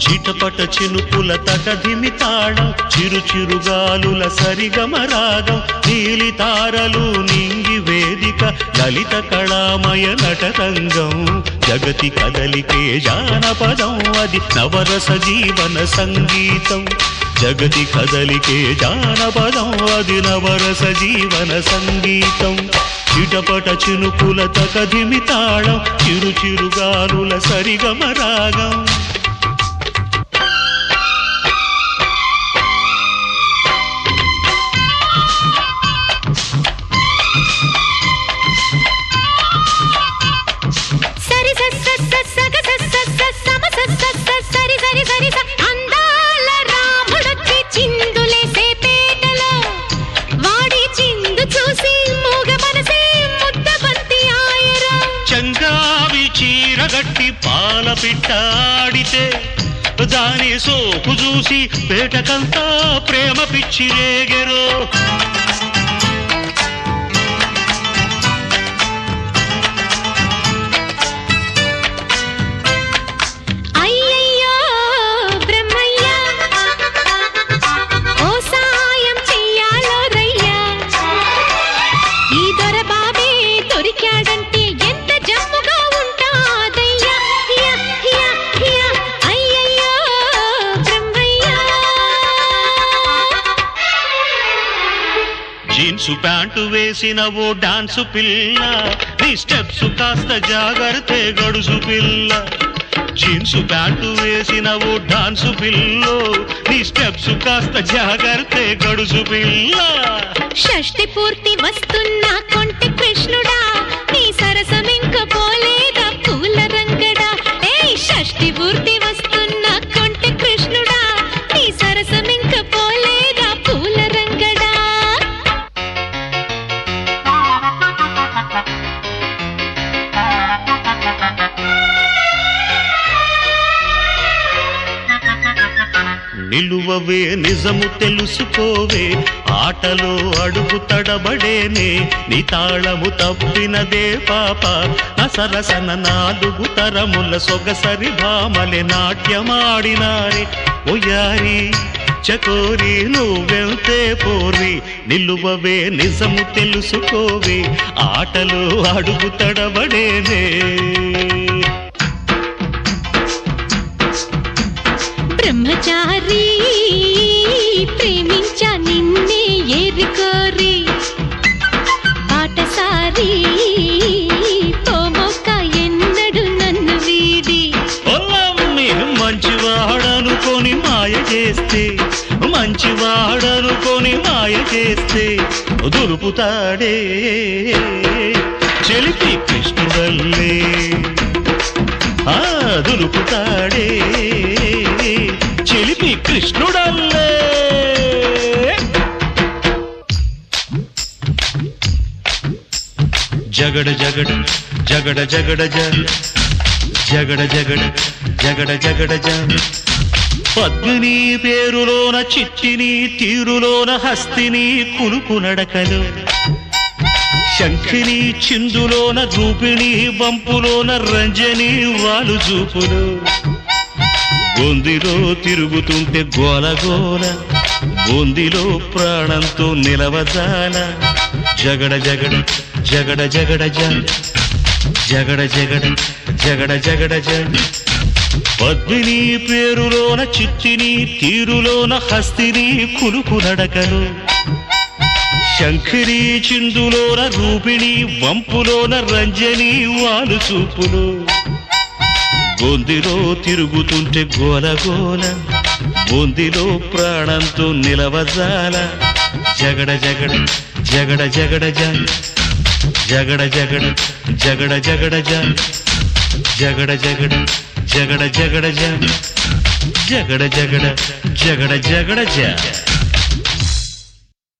చిటపట చినుకుల తటధిమి తాళం చిరు చిరుగాలుల సరిగమరాగం నీలి తారలు నింగి వేదిక లలిత కళామయ నటరంగం జగతి కదలికే జానపదం అది నవరస జీవన సంగీతం జగతి కదలికే జానపదం అది నవరస జీవన సంగీతం చిటపట చినుకుల తకధిమి తాళం చిరు చిరుగాలుల సరిగమరాగం సరి స స స సగ స స స సమ స స స సరి సరి సరి స అందాల రాముడొచ్చి చిందులేసే పేటలో వాడి చిందు చూసి మూగ మనసే ముద్ద బంతి ఆయరా చంగావి చీరగట్టి పాల పిట్టాడితే దాని సోకు చూసి పేటకంతా ప్రేమ పిచ్చి రేగెరో అయ్యయ్యో బ్రహ్మయ్య ఓ సాయం చెయ్యాలో రయ్యా ఈ దొరబాబే దొరికాడంటే ఎంత జమ్ముగా ఉంటాదయ్యా యా, యా, యా. అయ్యయ్యో బ్రహ్మయ్య జీన్సు ప్యాంటు వేసిన ఓ డాన్సు పిల్ల నీ స్టెప్స్ కాస్త జాగ్రత్త గడుసు పిల్ల జీన్సు ప్యాంటు వేసిన ఓ డాన్సు పిల్ల నీ స్టెప్స్ కాస్త జాగ్రత్త గడుసు పిల్ల షష్టి పూర్తి వస్తున్నా కొంటి కృష్ణుడా నీ సరసమింక పోలేదా పూల రంగడా ఏయ్ షష్టి పూర్తి వస్తున్నా కొంటి కృష్ణుడా నీ సరసమింక పోలేదా పూల రంగడా నిలువవే నిజము తెలుసుకోవే ఆటలో అడుగు తడబడేనే నీ తాళము తప్పినదే పాప అసరసన నాలుగు తరముల సొగసరి భామలే నాట్యమాడినారే ఒయారి చకోరి నువ్వెంతే పోరి నిలువవే నిజము తెలుసుకోవే ఆటలో అడుగు తడబడేనే బ్రహ్మచారి ప్రేమించా నిన్నే ఏరుకోరి బాటసారి తోమొక్క ఎన్నడు నన్ను వీడి పొలమ్మి మంచివాడనుకొని మాయ చేస్తే మంచివాడనుకొని మాయ చేస్తే దురుపుతాడే చెలిపి కృష్ణుడల్లే ఆ దురుపుతాడే చెలిపి కృష్ణుడల్లే జగడ జగడ జగడ జగడ జ జగడ జగడ జగడ జగడ జ పద్మిని పేరులోన చిట్టిని తీరులోన హస్తిని కులుకు నడకలు శంఖిని చిందులోన రూపిణి వంపులోన రంజని వాలు చూపులు గొందిలో తిరుగుతుంటే గోలగోల బొందిలో ప్రాణంతో నిలవజాల జగడ జగడ జగడ జగడ జ జగడ జగడ జగడ జగడ జ పద్మిని పేరులోన చిట్టిని తీరులోన హస్తిని కులుకు నడకలు శంఖిని చిందులోన రూపిణి వంపులోన రంజని వాలు చూపులు గొందిలో తిరుగుతుంటే గోలగోల బొందిలో ప్రాణంతో నిలవజాల జగడ జగడ జగడ జగడ జ జగడ జగడ జగడ జగడ జ జగడ జగడ జగడ జగడ జ జగడ జగడ జగడ జగడ జ